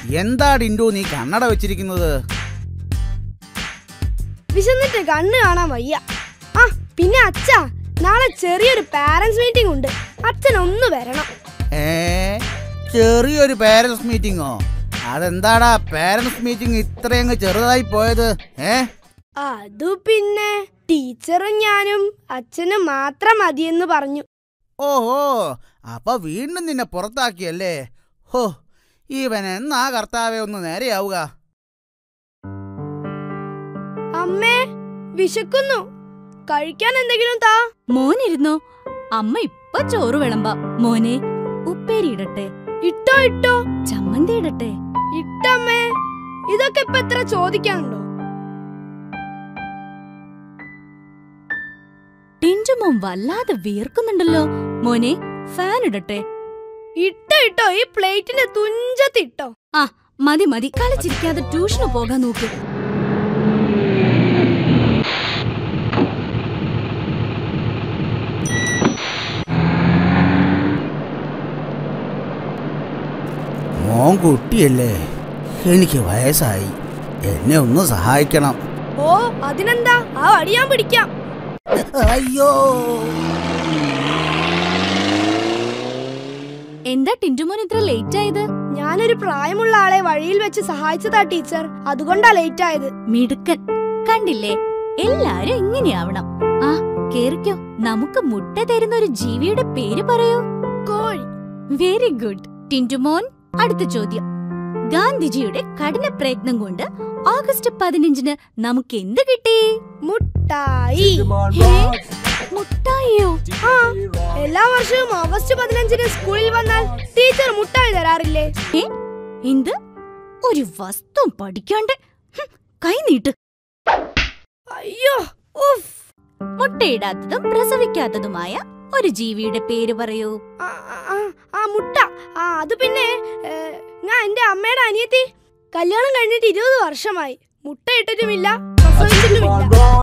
എന്താ ഡിൻഡു നീ കണ്ണട വെച്ചിരിക്കുന്നത് വിശന്നിട്ട് കണ്ണ് കാണാൻ വയ്യ ആ പിന്നെ അച്ഛാ നാളെ ചെറിയൊരു പാരന്റ്സ് മീറ്റിംഗ് ഉണ്ട് അച്ഛൻ ഒന്ന് വരണം ഏ ചെറിയൊരു പാരന്റ്സ് മീറ്റിങ്ങോ അതെന്താടാ പാരന്റ്സ് മീറ്റിംഗ് ഇത്രയങ്ങ് ചെറുതായി പോയത് ഏ അതു പിന്നെ ടീച്ചറും ഞാനും അച്ഛനും മാത്രം മതിയെന്ന് പറഞ്ഞു ഓഹോ അപ്പൊ വീണ്ടും നിന്നെ പുറത്താക്കിയല്ലേ ഹോ ഇവൻ എന്നാ കർത്താവെ ഒന്ന് നേരെയാവുക അമ്മേ വിശക്കുന്നു കഴിക്കാൻ എന്തെങ്കിലും താ മോനിരുന്നോ അമ്മ ഇപ്പൊ ചോറ് വിളമ്പാ മോനെ ഉപ്പേരി ഇടട്ടെ ഇട്ടോ ഇട്ടോ ചമ്മന്തി ഇടട്ടെ ഇട്ടമ്മേ ഇതൊക്കെ ഇപ്പൊ എത്ര ചോദിക്കാനുണ്ടോ ടിൻറ്റുമോൻ വല്ലാതെ വിയർക്കുന്നുണ്ടല്ലോ മോനെ ഫാൻ ഇടട്ടെ ഇട്ടോ ഇട്ടോ ഈ പ്ലേറ്റിന്റെ തുഞ്ചത്തിട്ടോ ആ മതി മതി കളിച്ചിരിക്കാതെ ട്യൂഷന് പോകാൻ നോക്ക് മോൻ കുട്ടിയല്ലേ എനിക്ക് വയസ്സായി എന്നെ ഒന്ന് സഹായിക്കണം ഓ അതിനെന്താ ആ അടിയാൻ പിടിക്കാം അയ്യോ എന്താ ടിൻറ്റുമോൻ ഇത്ര ലേറ്റ് ആയത് ഞാനൊരു പ്രായമുള്ള ആളെ വഴിയിൽ വെച്ച് സഹായിച്ചതാ ടീച്ചർ അതുകൊണ്ടാ ലേറ്റ് ആയത് മിടുക്കൻ കണ്ടില്ലേ എല്ലാരും ഇങ്ങനെയാവണം ആ കേറിക്കോ നമുക്ക് മുട്ട തരുന്ന ഒരു ജീവിയുടെ പേര് പറയൂ കോഴി വെരി ഗുഡ് ടിൻറ്റുമോൻ അടുത്ത ചോദ്യം ഗാന്ധിജിയുടെ കഠിന പ്രയത്നം കൊണ്ട് ഓഗസ്റ്റ് പതിനഞ്ചിന് നമുക്ക് എന്ത് കിട്ടി മുട്ടായി ഹേ? മുട്ടായിയോ ആ എല്ലാ വർഷവും ഓഗസ്റ്റ് പതിനഞ്ചിന് സ്കൂളിൽ വന്നാൽ ടീച്ചർ മുട്ടായി തരാറില്ലേ ഏ? എന്ത് ഒരു വസ്തു പഠിക്കാണ്ട് ഹും, കൈ നീട്ട് അയ്യോ ഉഫ് മുട്ടയിടാത്തതും പ്രസവിക്കാത്തതുമായ ഒരു ജീവിയുടെ പേര് പറയൂ ആ, ആ, ആ, ആ മുട്ട ആ അത് പിന്നെ ഏ, ഞാൻ എന്റെ അമ്മയുടെ അനിയത്തി കല്യാണം കഴിഞ്ഞിട്ട് ഇരുപത് വർഷമായി മുട്ട ഇട്ടിട്ടുമില്ല പ്രസവിച്ചിട്ടുമില്ല